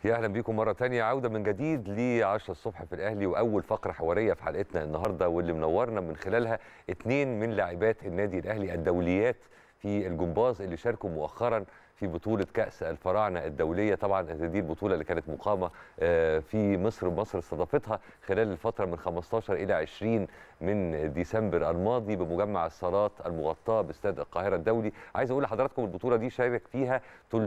يا اهلا بيكم مره تانية عوده من جديد ل 10 الصبح في الاهلي واول فقره حواريه في حلقتنا النهارده واللي منورنا من خلالها اثنين من لاعبات النادي الاهلي الدوليات في الجمباز اللي شاركوا مؤخرا في بطولة كأس الفراعنة الدولية طبعا دي البطولة اللي كانت مقامة آه، في مصر مصر استضافتها خلال الفترة من 15 إلى 20 من ديسمبر الماضي بمجمع الصالات المغطاة باستاد القاهرة الدولي عايز أقول لحضراتكم البطولة دي شارك فيها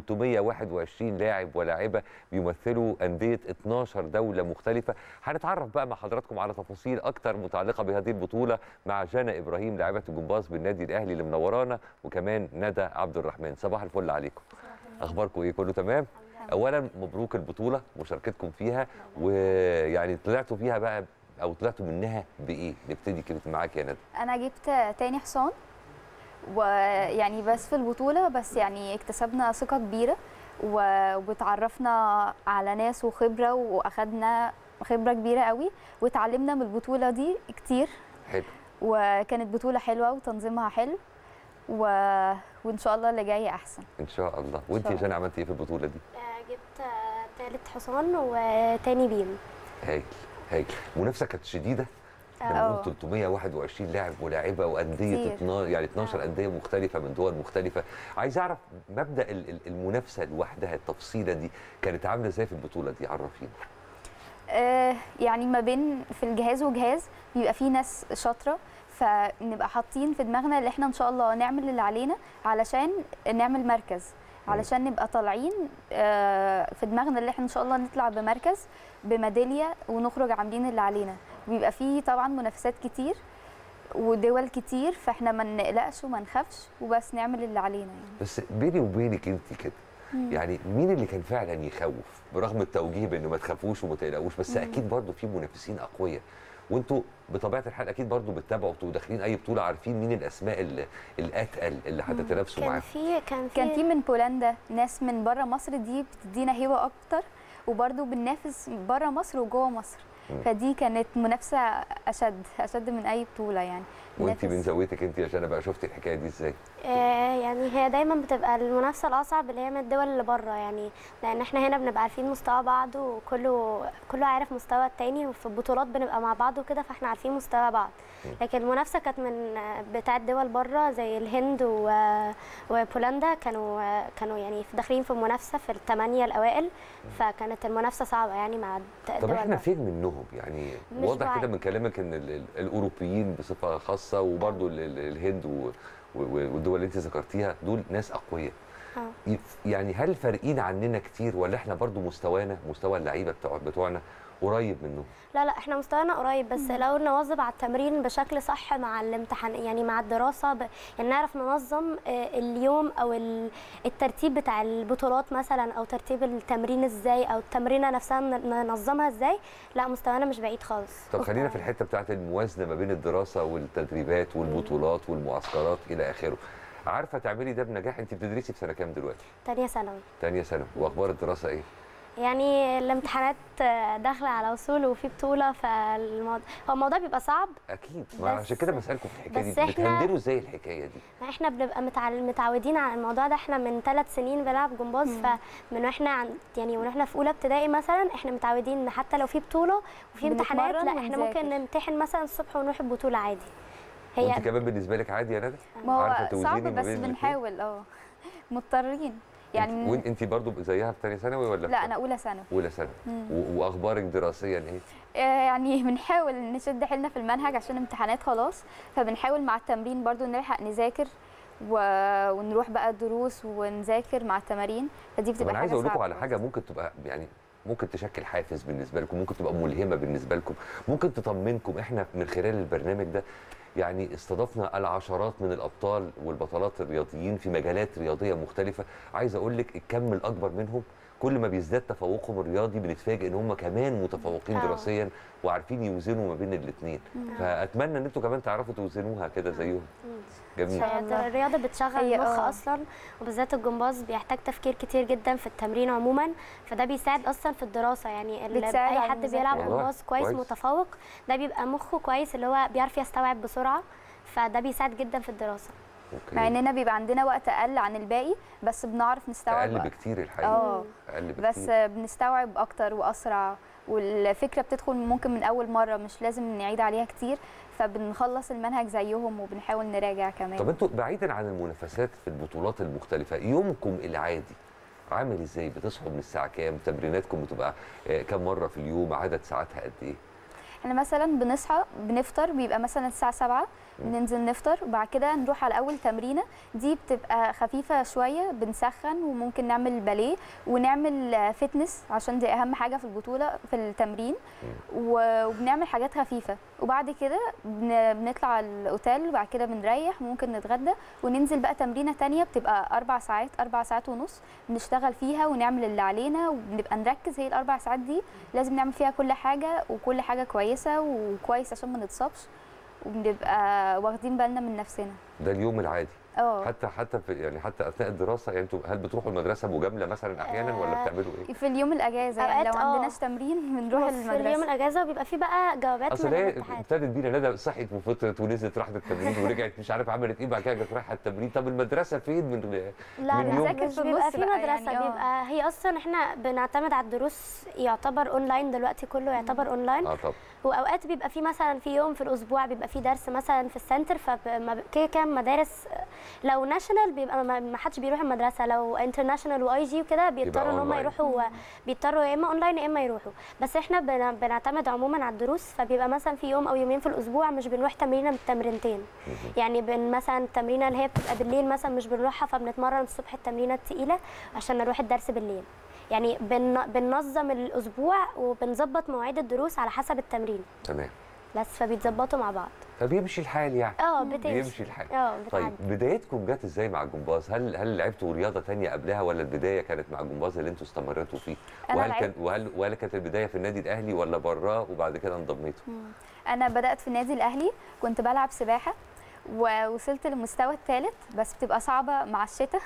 321 لاعب ولاعبة بيمثلوا أندية 12 دولة مختلفة هنتعرف بقى مع حضراتكم على تفاصيل أكتر متعلقة بهذه البطولة مع جانا إبراهيم لاعبة الجمباز بالنادي الأهلي اللي منورانا وكمان ندى عبد الرحمن صباح الفل عليكم اخباركم ايه كله تمام اولا مبروك البطوله مشاركتكم فيها ويعني طلعتوا فيها بقى او طلعتوا منها بايه نبتدي كده معاك يا ندى انا جبت تاني حصان ويعني بس في البطوله بس يعني اكتسبنا ثقه كبيره و- واتعرفنا على ناس وخبره واخدنا خبره كبيره قوي واتعلمنا من البطوله دي كتير حلو وكانت بطوله حلوه وتنظيمها حلو و... وان شاء الله اللي جاي احسن ان شاء الله وانت يا شاء جانا عملتي ايه في البطوله دي آه، جبت آه، تالت حصان وتاني بيم هايل هايل المنافسه كانت شديده لما اه. قلت 321 لاعب ولاعيبه وانديه كتير. 12 يعني 12 اه. انديه مختلفه من دول مختلفه عايز اعرف مبدا ال- ال- المنافسه لوحدها التفصيله دي كانت عامله ازاي في البطوله دي عرفينا آه، يعني ما بين في الجهاز وجهاز بيبقى في ناس شاطره فنبقى حاطين في دماغنا اللي احنا ان شاء الله نعمل اللي علينا علشان نعمل مركز علشان نبقى طالعين آه، في دماغنا اللي احنا ان شاء الله نطلع بمركز بميداليه ونخرج عاملين اللي علينا بيبقى في طبعا منافسات كتير ودول كتير فاحنا ما نقلقش وما نخافش وبس نعمل اللي علينا يعني بس بيني وبينك انت كده يعني مين اللي كان فعلا يخوف برغم التوجيه بانه ما تخافوش وما تقلقوش بس اكيد برضو في منافسين اقوياء وانتوا بطبيعه الحال اكيد برضو بتتابعوا وانتوا داخلين اي بطوله عارفين مين الاسماء ال- الاتقل اللي هتتنافسوا كان معاهم في كان في كان في من بولندا ناس من بره مصر دي بتدينا هيبه اكتر وبرده بننافس بره مصر وجوه مصر مم. فدي كانت منافسه اشد اشد من اي بطوله يعني وانت ننافس- من زاويتك انت يا جانا بقى شفتي الحكايه دي ازاي؟ آه، يعني هي دايما بتبقى المنافسه الاصعب اللي هي من الدول اللي بره يعني لان احنا هنا بنبقى عارفين مستوى بعض وكله كله عارف مستوى التاني وفي البطولات بنبقى مع بعض وكده فاحنا عارفين مستوى بعض لكن المنافسه كانت من آه، بتاعه دول بره زي الهند و- وبولندا كانوا آه، كانوا يعني داخلين في منافسه في الثمانيه الاوائل فكانت المنافسه صعبه يعني مع الد- طب الدول احنا بره. فين منهم يعني مش واضح كده بعيد. من كلامك ان ال- ال- الاوروبيين بصفه خاصه وبرضو ال- ال- الهند و- و- والدول اللي انت ذكرتيها دول ناس اقوياء آه. يف- يعني هل فارقين عننا كتير ولا احنا برضو مستوانا مستوى اللعيبه بتوع بتوعنا قريب منهم لا لا احنا مستوانا قريب بس لو نواظب على التمرين بشكل صح مع الامتحان يعني مع الدراسه ب... يعني نعرف ننظم آه، اليوم او ال- الترتيب بتاع البطولات مثلا او ترتيب التمرين ازاي او التمرينه نفسها ن- ننظمها ازاي لا مستوانا مش بعيد خالص طب خلينا في الحته بتاعت الموازنه ما بين الدراسه والتدريبات والبطولات والمعسكرات الى اخره عارفه تعملي ده بنجاح انت بتدرسي في سنه كام دلوقتي تانية ثانوي تانية ثانوي واخبار الدراسه ايه يعني الامتحانات آه، داخله على وصول وفي بطوله فالموضوع هو الموضوع بيبقى صعب اكيد ما بس- عشان كده بسالكم في الحكايه دي بس إحنا- بتهندلوا ازاي الحكايه دي احنا بنبقى متعل- متعودين على الموضوع ده احنا من ثلاث سنين بنلعب جمباز فمن واحنا عن يعني من واحنا في اولى ابتدائي مثلا احنا متعودين ان حتى لو في بطوله وفي امتحانات بنتمرن لا احنا ونذاكر. ممكن نمتحن مثلا الصبح ونروح البطوله عادي هي وانت كمان بالنسبه لك عادي يا ندى ما عارفة هو توزيني صعب ما بس بين الاتنين؟ بنحاول اه مضطرين يعني وانت انت برضو زيها في ثانيه ثانوي ولا لا في انا اولى ثانوي اولى ثانوي و- واخبارك دراسيا ايه آه، يعني بنحاول نشد حيلنا في المنهج عشان امتحانات خلاص فبنحاول مع التمرين برضو نلحق نذاكر و... ونروح بقى دروس ونذاكر مع التمارين فدي طب بتبقى انا حاجه عايز اقول لكم صعبة على حاجه برضو. ممكن تبقى يعني ممكن تشكل حافز بالنسبه لكم ممكن تبقى ملهمه بالنسبه لكم ممكن تطمنكم احنا من خلال البرنامج ده يعني استضفنا العشرات من الابطال والبطلات الرياضيين في مجالات رياضيه مختلفه عايز اقول لك الكم الاكبر منهم كل ما بيزداد تفوقهم الرياضي بنتفاجئ ان هم كمان متفوقين آه. دراسيا وعارفين يوزنوا ما بين الاثنين فاتمنى ان انتوا كمان تعرفوا توزنوها كده زيهم جميل شاء الله. الرياضه بتشغل هي المخ آه. اصلا وبالذات الجمباز بيحتاج تفكير كتير جدا في التمرين عموما فده بيساعد اصلا في الدراسه يعني ال- بتساعد اي على حد المذاكرة. بيلعب والله، جمباز كويس, كويس. متفوق ده بيبقى مخه كويس اللي هو بيعرف يستوعب بسرعه فده بيساعد جدا في الدراسه مع اوكي اننا بيبقى عندنا وقت اقل عن الباقي بس بنعرف نستوعب اقل بكتير الحقيقه اه اقل بكتير بس بنستوعب اكتر واسرع والفكره بتدخل ممكن من اول مره مش لازم نعيد عليها كتير فبنخلص المنهج زيهم وبنحاول نراجع كمان طب انتوا بعيدا عن المنافسات في البطولات المختلفه يومكم العادي عامل ازاي بتصحوا من الساعه كام تمريناتكم بتبقى آه، كام مره في اليوم عدد ساعاتها قد ايه احنا مثلا بنصحى بنفطر بيبقى مثلا الساعه 7 بننزل نفطر وبعد كده نروح على اول تمرينه دي بتبقى خفيفه شويه بنسخن وممكن نعمل باليه ونعمل آه، فتنس عشان دي اهم حاجه في البطوله في التمرين و- وبنعمل حاجات خفيفه وبعد كده بن- بنطلع على الاوتيل وبعد كده بنريح وممكن نتغدى وننزل بقى تمرينه تانية بتبقى اربع ساعات اربع ساعات ونص بنشتغل فيها ونعمل اللي علينا وبنبقى نركز هي الاربع ساعات دي لازم نعمل فيها كل حاجه وكل حاجه كويسه وكويس عشان ما نتصابش وبنبقى واخدين بالنا من نفسنا ده اليوم العادي اه حتى حتى في يعني حتى اثناء الدراسه يعني انتوا هل بتروحوا المدرسه مجامله مثلا احيانا ولا آه، بتعملوا ايه؟ في اليوم الاجازه يعني أوقات لو آه. عندناش تمرين بنروح في اليوم المدرسه الاجازه بيبقى فيه بقى جوابات اصل من هي الاتحاد ابتدت بينا ندى صحت وفطرت ونزلت راحت التمرين ورجعت مش عارف عملت ايه بعد كده جت رايحه التمرين طب المدرسه فين من لا من لا يوم- بنذاكر مش في بيبقى النص في بقى مدرسه يعني، آه. بيبقى هي اصلا احنا بنعتمد على الدروس يعتبر اونلاين دلوقتي كله يعتبر اونلاين اه طب واوقات بيبقى في مثلا في يوم في الاسبوع بيبقى في درس مثلا في السنتر فكده كده مدارس لو ناشونال بيبقى ما ما حدش بيروح المدرسه لو انترناشونال واي جي وكده بيضطروا ان هم أونلاين. يروحوا بيضطروا يا اما اونلاين يا اما يروحوا بس احنا بن- بنعتمد عموما على الدروس فبيبقى مثلا في يوم او يومين في الاسبوع مش بنروح تمرينه من التمرينتين يعني بن مثلا التمرينه اللي هي بتبقى بالليل مثلا مش بنروحها فبنتمرن الصبح التمرينه التقيله عشان نروح الدرس بالليل يعني بن بننظم الاسبوع وبنظبط مواعيد الدروس على حسب التمرين تمام بس فبيتظبطوا مع بعض فبيمشي الحال يعني اه بتمشي بيمشي الحال اه طيب بتعدي بدايتكم جت ازاي مع الجمباز؟ هل هل لعبتوا رياضه تانية قبلها ولا البدايه كانت مع الجمباز اللي انتوا استمرتوا فيه؟ أنا وهل لعبت- كان وهل وهل كانت البدايه في النادي الاهلي ولا براه وبعد كده انضميتوا؟ انا بدات في النادي الاهلي كنت بلعب سباحه ووصلت للمستوى الثالث بس بتبقى صعبه مع الشتاء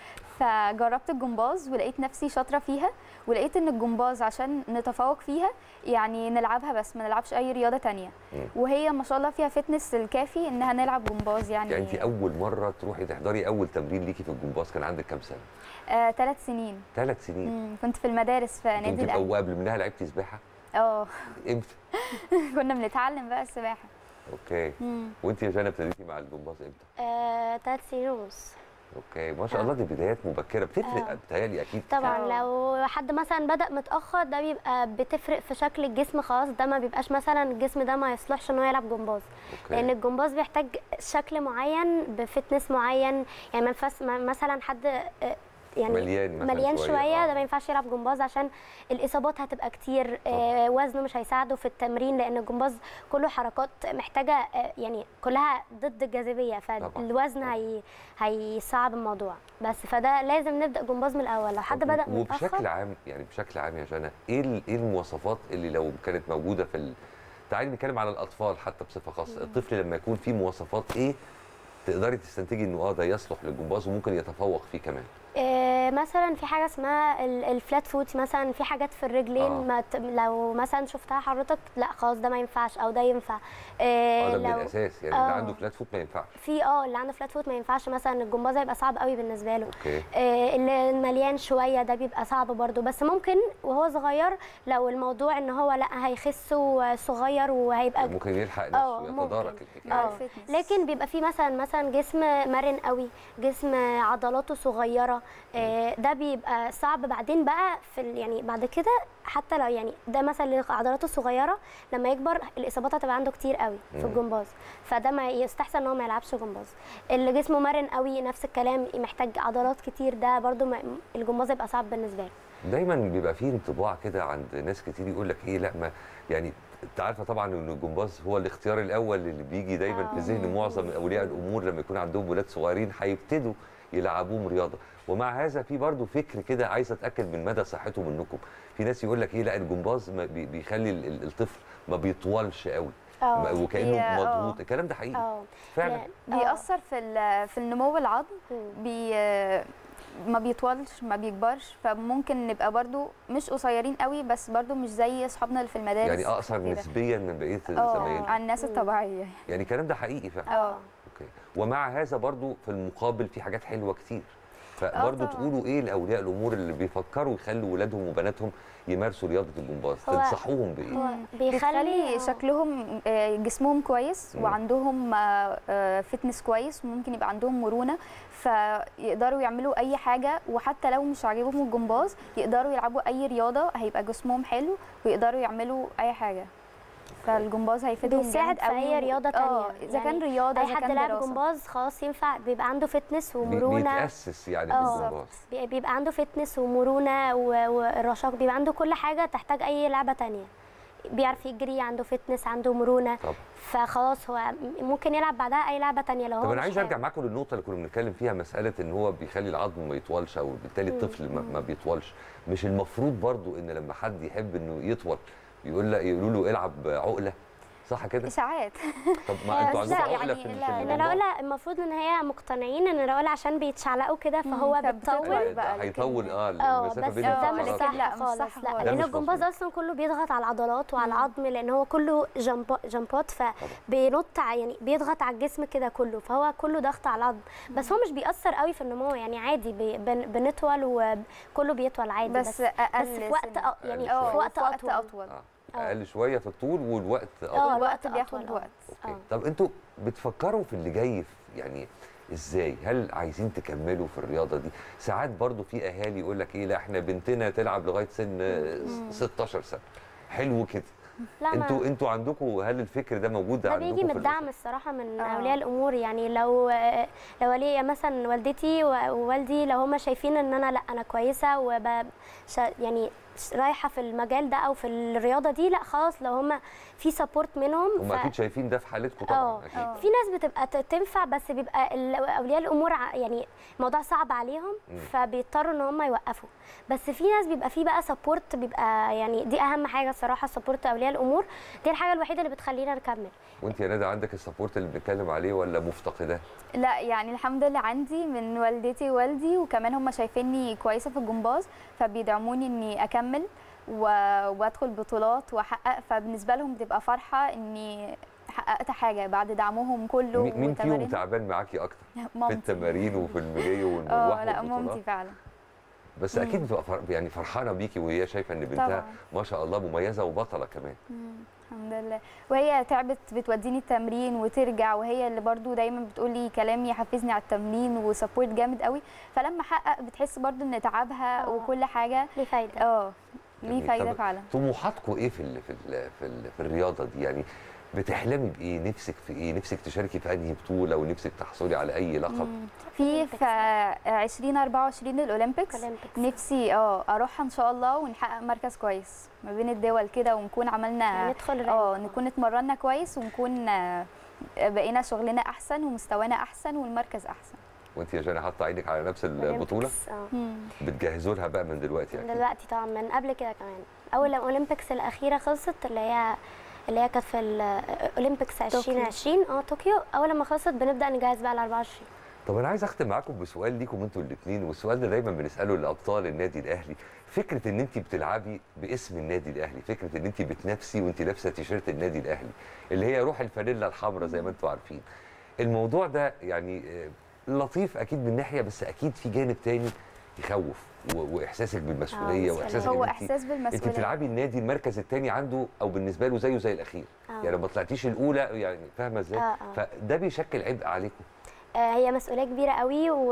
فجربت الجمباز ولقيت نفسي شاطره فيها ولقيت ان الجمباز عشان نتفوق فيها يعني نلعبها بس ما نلعبش اي رياضه تانية مم. وهي ما شاء الله فيها فتنس الكافي انها نلعب جمباز يعني, يعني انت اول مره تروحي تحضري اول تمرين ليكي في الجمباز كان عندك كام سنه؟ آه ثلاث سنين ثلاث سنين مم. كنت في المدارس في نادي كنت الاهلي وقبل منها لعبتي سباحه؟ اه امتى؟ كنا بنتعلم بقى السباحه اوكي مم. وانت يا جانا ابتديتي مع الجمباز امتى؟ آه، تلات سنين ونص اوكي ما شاء آه. الله دي بدايات مبكره بتفرق آه. بتهيألي اكيد طبعا آه. لو حد مثلا بدا متاخر ده بيبقى بتفرق في شكل الجسم خلاص ده ما بيبقاش مثلا الجسم ده ما يصلحش ان هو يلعب جمباز اوكي لان الجمباز بيحتاج شكل معين بفتنس معين يعني ما ينفعش ما- مثلا حد آه، يعني مليان مثلا مليان شويه, آه. ده ما ينفعش يلعب جمباز عشان الاصابات هتبقى كتير آه وزنه مش هيساعده في التمرين لان الجمباز كله حركات محتاجه آه يعني كلها ضد الجاذبيه فالوزن طبعاً. هي هيصعب الموضوع بس فده لازم نبدا جمباز من الاول لو حد طب بدا وبشكل متاخر عام يعني بشكل عام يا جانا ايه ال- ايه المواصفات اللي لو كانت موجوده في ال... تعالي نتكلم على الاطفال حتى بصفه خاصه الطفل لما يكون فيه مواصفات ايه تقدري تستنتجي انه اه ده يصلح للجمباز وممكن يتفوق فيه كمان آه، مثلا في حاجه اسمها ال- الفلات فوت مثلا في حاجات في الرجلين آه. ما ت... لو مثلا شفتها حضرتك لا خلاص ده ما ينفعش او ده ينفع اه آه ده من لو الاساس يعني اللي آه. عنده فلات فوت ما ينفعش في اه اللي عنده فلات فوت ما ينفعش مثلا الجمباز هيبقى صعب قوي بالنسبه له اوكي آه، اللي مليان شويه ده بيبقى صعب برضو بس ممكن وهو صغير لو الموضوع ان هو لا هيخس صغير وهيبقى ممكن يلحق آه، نفسه ممكن. يتدارك الحكايه اه الفتنس. لكن بيبقى في مثلا مثلا جسم مرن قوي جسم عضلاته صغيره آه، ده بيبقى صعب بعدين بقى في ال- يعني بعد كده حتى لو يعني ده مثلا اللي عضلاته صغيره لما يكبر الاصابات هتبقى عنده كتير قوي في مم. الجمباز فده ما يستحسن ان هو ما يلعبش جمباز اللي جسمه مرن قوي نفس الكلام محتاج عضلات كتير ده برضو ما الجمباز يبقى صعب بالنسبه له دايما بيبقى فيه انطباع كده عند ناس كتير يقول لك ايه لا ما يعني انت عارفه طبعا ان الجمباز هو الاختيار الاول اللي بيجي دايما في آه. ذهن معظم اولياء الامور لما يكون عندهم ولاد صغيرين هيبتدوا يلعبوهم رياضه ومع هذا في برضه فكر كده عايز اتاكد من مدى صحته منكم في ناس يقول لك ايه لا الجمباز ما بي- بيخلي ال- ال- الطفل ما بيطولش قوي اه ما- وكانه هي- آه. مضغوط الكلام ده حقيقي اه فعلا لا، آه. بيأثر في ال- في النمو العظم مم. بي ما بيطولش ما بيكبرش فممكن نبقى برضو مش قصيرين قوي بس برضو مش زي اصحابنا اللي في المدارس يعني اقصر كده. نسبيا من بقيه اه زمايلنا عن الناس الطبيعيه يعني الكلام ده حقيقي فعلا اه اوكي ومع هذا برضو في المقابل في حاجات حلوه كتير فبرضو طبعاً. تقولوا ايه لاولياء الامور اللي بيفكروا يخلوا ولادهم وبناتهم يمارسوا رياضه الجمباز هو- تنصحوهم بايه هو بيخلي بيخلي شكلهم آه، جسمهم كويس مم. وعندهم فتنس كويس وممكن يبقى عندهم مرونه فيقدروا يعملوا اي حاجه وحتى لو مش عاجبهم الجمباز يقدروا يلعبوا اي رياضه هيبقى جسمهم حلو ويقدروا يعملوا اي حاجه فالجمباز هيفيدهم بيساعد جامد في قوي اي رياضه اه تانية اذا كان يعني رياضه اي اذا حد كان لاعب دراسه جمباز خلاص ينفع بيبقى عنده فتنس بي- ومرونه بيتاسس يعني آه. بالجمباز بي- بيبقى عنده فتنس ومرونه و- والرشاق بيبقى عنده كل حاجه تحتاج اي لعبه تانية بيعرف يجري عنده فتنس عنده مرونه طب فخلاص هو ممكن يلعب بعدها اي لعبه تانية لو هو طب انا مش عايز حابب. ارجع معاكم للنقطه اللي كنا بنتكلم فيها مساله ان هو بيخلي العظم ما يطولش او بالتالي الطفل ما, ما بيطولش مش المفروض برضو ان لما حد يحب انه يطول يقول له يقولوا له العب عقله صح كده ساعات طب ما انتوا بس لا، عندكم عقله يعني في ال- لا، في لا، ان الموضوع؟ العقله المفروض ان هي مقتنعين ان العقله عشان بيتشعلقوا كده فهو مم، فبتطول. بتطول بقى هيطول اه اه المسافه بس بين ده الفقرات. مش الفقرات صح لا، مش خالص صح لا خالص. ده لان مش الجمباز مظبوط. اصلا كله بيضغط على العضلات وعلى مم. العظم لان هو كله جمب جمبات فبينط ع- يعني بيضغط على الجسم كده كله فهو كله ضغط على العظم بس هو مش بيأثر قوي في النمو يعني عادي بي بن- بنطول وكله بيطول عادي بس اقل بس في وقت سنة. أ- يعني أقل في شوية. وقت اطول اطول آه. آه. اقل شويه في الطول والوقت آه. اطول الوقت الوقت بياخد أطول، آه. وقت اوكي آه. طب انتوا بتفكروا في اللي جاي في- يعني ازاي هل عايزين تكملوا في الرياضه دي ساعات برضو في اهالي يقول لك ايه لا احنا بنتنا تلعب لغايه سن آه، 16 سنه حلو كده لا ما- انتوا انتوا عندكم هل الفكر ده موجود ده عندكم بيجي في من الدعم الأسرة؟ الصراحه من آه. اولياء الامور يعني لو لو ولي مثلا والدتي ووالدي لو هما شايفين ان انا لا انا كويسه وب شا- يعني رايحه في المجال ده او في الرياضه دي لا خلاص لو هما في سبورت منهم هم ف- اكيد شايفين ده في حالتكم اه طبعا اكيد آه. في ناس بتبقى ت- تنفع بس بيبقى ال- اولياء الامور ع- يعني الموضوع صعب عليهم مم. فبيضطروا ان هم يوقفوا بس في ناس بيبقى في بقى سبورت بيبقى يعني دي اهم حاجه الصراحه سبورت اولياء الامور دي الحاجه الوحيده اللي بتخلينا نكمل وانت يا ندى عندك السبورت اللي بنتكلم عليه ولا مفتقداه لا يعني الحمد لله عندي من والدتي ووالدي وكمان هم شايفيني كويسه في الجمباز فبيدعموني اني اكمل و- وادخل بطولات واحقق فبالنسبه لهم بتبقى فرحه اني حققت حاجه بعد دعمهم كله مين مين فيهم وتمارين- تعبان معاكي اكتر في مامتي التمارين وفي المجي والمروح اه لا والبطولات مامتي فعلا بس اكيد بتبقى فر... يعني فرحانه بيكي وهي شايفه ان بنتها طبعاً. ما شاء الله مميزه وبطله كمان مم، الحمد لله وهي تعبت بتوديني التمرين وترجع وهي اللي برضو دايما بتقولي كلام يحفزني على التمرين وسبورت جامد قوي فلما احقق بتحس برضو ان تعبها آه. وكل حاجه ليه فايده اه ليه جميل. فايده طب فعلا طموحاتكم ايه في ال... في ال... في, ال... في الرياضه دي يعني بتحلمي بايه نفسك في ايه نفسك تشاركي في انهي بطوله ونفسك تحصلي على اي لقب مم. في في 2024 الاولمبيكس أولمبيكس. نفسي اه اروحها ان شاء الله ونحقق مركز كويس ما بين الدول كده ونكون عملنا ندخل اه رياضة. نكون اتمرنا كويس ونكون آه، بقينا شغلنا احسن ومستوانا احسن والمركز احسن وانت يا جانا حاطه عينك على نفس البطوله أولمبيكس، اه بتجهزوا لها بقى من دلوقتي من اكيد دلوقتي طبعا من قبل كده كمان اول لما الاولمبيكس الاخيره خلصت اللي هي اللي هي كانت في الاولمبيكس 2020 اه طوكيو اول لما خلصت بنبدا نجهز بقى ل 24 طب انا عايز اختم معاكم بسؤال ليكم انتوا الاثنين والسؤال ده دايما بنساله لابطال النادي الاهلي فكره ان انت بتلعبي باسم النادي الاهلي فكره ان انت بتنافسي وانت لابسه تيشيرت النادي الاهلي اللي هي روح الفانيلا الحمراء زي ما انتوا عارفين الموضوع ده يعني آه، لطيف اكيد من ناحيه بس اكيد في جانب تاني يخوف و- واحساسك بالمسؤوليه آه، واحساسك هو إن أنت- احساس انت بالمسؤوليه بتلعبي النادي المركز الثاني عنده او بالنسبه له زيه زي الاخير آه. يعني لو ما طلعتيش الاولى يعني فاهمه ازاي آه، آه. فده بيشكل عبء عليكم آه، هي مسؤوليه كبيره قوي و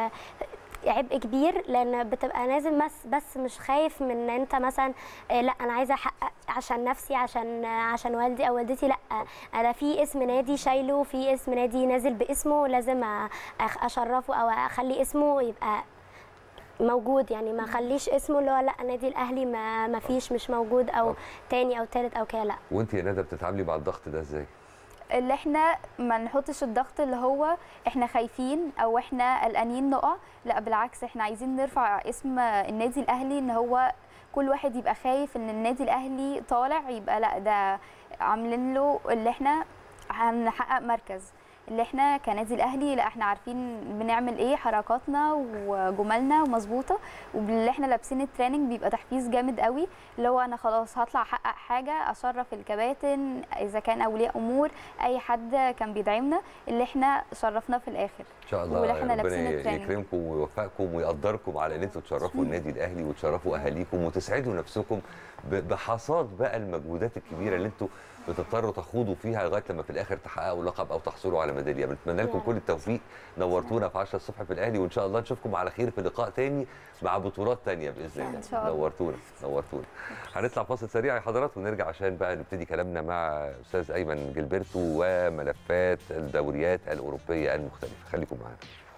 عبء كبير لان بتبقى نازل بس بس مش خايف من ان انت مثلا آه، لا انا عايزه احقق عشان نفسي عشان آه، عشان والدي او والدتي لا انا في اسم نادي شايله في اسم نادي نازل باسمه لازم أ- أخ- اشرفه او اخلي اسمه يبقى موجود يعني ما اخليش اسمه اللي هو لا النادي الاهلي ما ما فيش مش موجود او تاني او تالت او كده لا وانت يا ندى بتتعاملي مع الضغط ده ازاي اللي احنا ما نحطش الضغط اللي هو احنا خايفين او احنا قلقانين نقع لا بالعكس احنا عايزين نرفع اسم النادي الاهلي ان هو كل واحد يبقى خايف ان النادي الاهلي طالع يبقى لا ده عاملين له اللي احنا هنحقق مركز اللي احنا كنادي الاهلي لا احنا عارفين بنعمل ايه حركاتنا وجملنا ومظبوطه واللي احنا لابسين التريننج بيبقى تحفيز جامد قوي اللي هو انا خلاص هطلع احقق حاجه اشرف الكباتن اذا كان اولياء امور اي حد كان بيدعمنا اللي احنا شرفناه في الاخر ان شاء الله واللي احنا لابسين ربنا التريننج. يكرمكم ويوفقكم ويقدركم على ان انتوا تشرفوا النادي الاهلي وتشرفوا اهاليكم وتسعدوا نفسكم ب- بحصاد بقى المجهودات الكبيره اللي انتوا بتضطروا تخوضوا فيها لغايه لما في الاخر تحققوا لقب او تحصلوا على ميداليه بنتمنى لكم يا كل التوفيق نورتونا في 10 الصبح في الاهلي وان شاء الله نشوفكم على خير في لقاء تاني مع بطولات تانيه باذن الله إن شاء الله. نورتونا نورتونا هنطلع فاصل سريع يا حضرات ونرجع عشان بقى نبتدي كلامنا مع استاذ ايمن جilberto وملفات الدوريات الاوروبيه المختلفه خليكم معانا